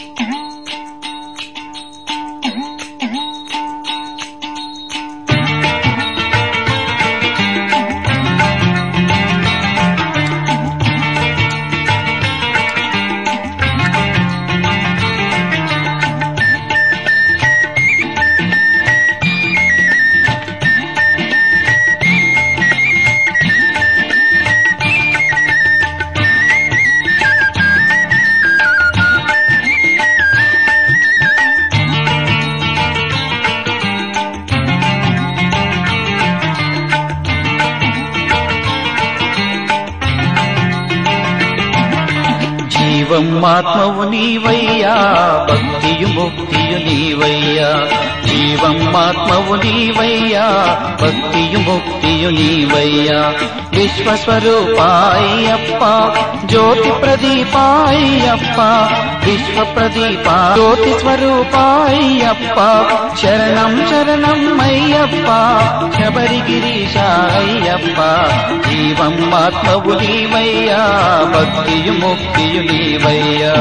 జీవం ఆత్మవు నీవయ్యా భక్తియు ముక్తియు నీవయ్యా జీవం ఆత్మవు నీవయ్యా భక్తియు ముక్తియు నీవయ్యా విశ్వస్వరూపాయప్ప జ్యోతి ప్రదీపాయప్ప విశ్వ ప్రదీప జ్యోతి స్వరూపాయప్ప శరణం శరణం అయ్యప్ప శబరిగిరీశ అయ్యప్ప జీవం ఆత్మవు నీవయ్యా భక్తియు ముక్తియు నీవయ్యా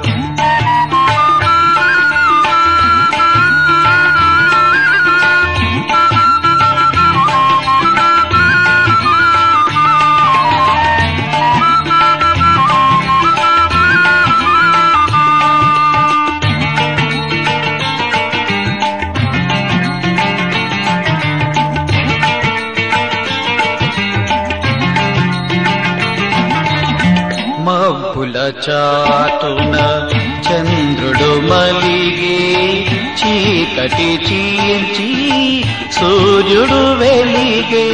మబ్బుల చాటున చంద్రుడు మలిగే చీకటి చీల్చి సూర్యుడు వెలిగే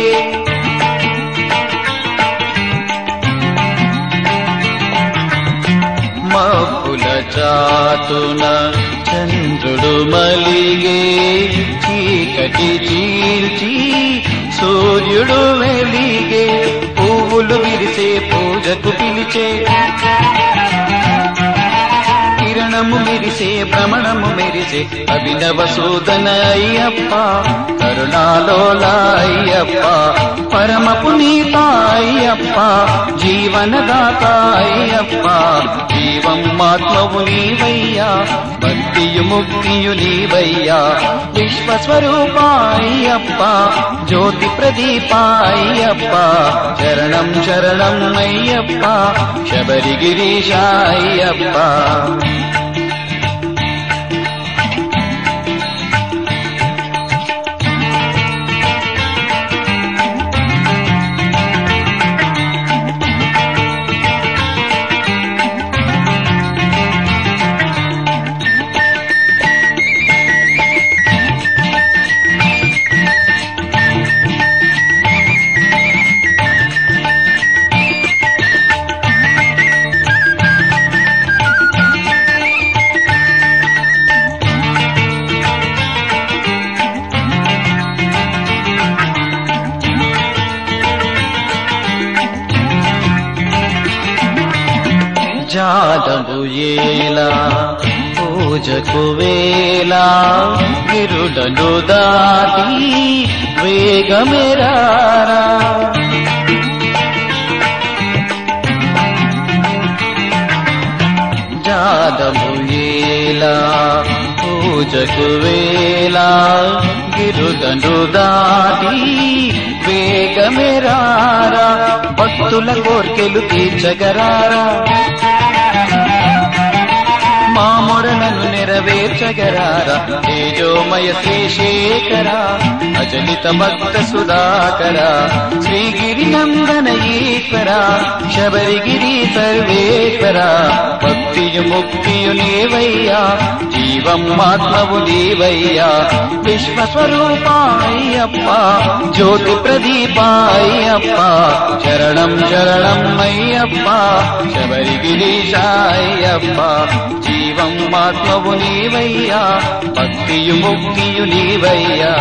మబ్బుల చాటున చంద్రుడు మలిగే చీకటి చీల్చి సూర్యుడు వెలిగే పువ్వులు విరిసే పూజకు పిలిచే కిరణము మెరిసే భ్రమణము మెరిసే అభినవ సూదన అయ్యప్ప కరుణాలోల అయ్యప్ప పరమ పునీత అయ్యప్ప జీవనదాత అయ్యప్ప జీవం ఆత్మవు నీవయ్యా భక్తియు ముక్తియు నీవయ్యా విశ్వస్వరూప అయ్యప్ప జ్యోతి ప్రదీప అయ్యప్ప శరణం శరణం అయ్యప్ప శబరిగిరీశ అయ్యప్ప జాదము ఏలా పూజకు వేళ గిరుడను దాటి వేగమెరారా జాదము ఏలా పూజకు వేళ గిరుడను దాటి వేగమెరారా భక్తుల కోర్కెలు తీర్చగరారా మా మొరలను నెరవేర్చగరారా తేజోమయ శ్రీశేఖర అజలిత భక్త సుధాకర శ్రీగిరి నందన ఈశ్వర శబరిగిరి సర్వేశ్వర భక్తియు ముక్తియు నీవయ్యా జీవం ఆత్మవు నీవయ్యా విశ్వస్వరూప అయ్యప్ప జ్యోతి ప్రదీప అయ్యప్ప శరణం శరణం అయ్యప్ప శబరిగిరీశ అయ్యప్ప జీవం ఆత్మవు నీవయ్యా భక్తియు ముక్తియు నీవయ్యా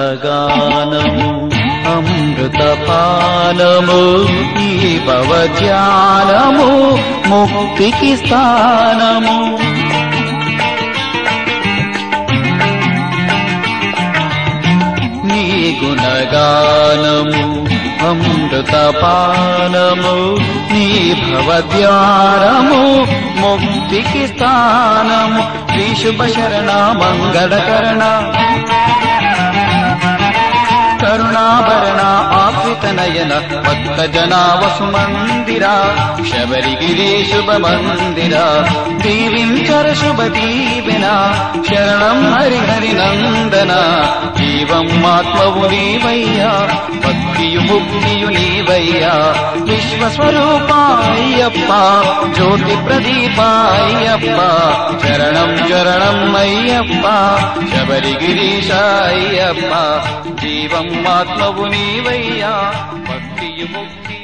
గుణగానము అమృతపానము ఈ భవధ్యానము ముక్తికి స్థానము నీ గుణగానము అమృతపానము నీ భవద్వారము ముక్తికి స్థానము శ్రీ శుభ శరణ మంగళకరణ కరుణాభరణ ఆశ్రిత నయన భక్త జనా వసు మందిర శబరిగిరి శుభ మందిర దీవించర శుభ దీవెన శరణం హరి హరి నందన జీవం ఆత్మవు నీవయ్యా భక్తియు ముక్తియు నీవయ్యా విశ్వస్వరూపాయ్యప్ప జ్యోతి ప్రదీపాయ్యప్ప శరణం శరణం అయ్యప్ప శబరిగిరీశాయ్యప్ప జీవం ఆత్మవు నీవయ్యా భక్తియు ముక్తి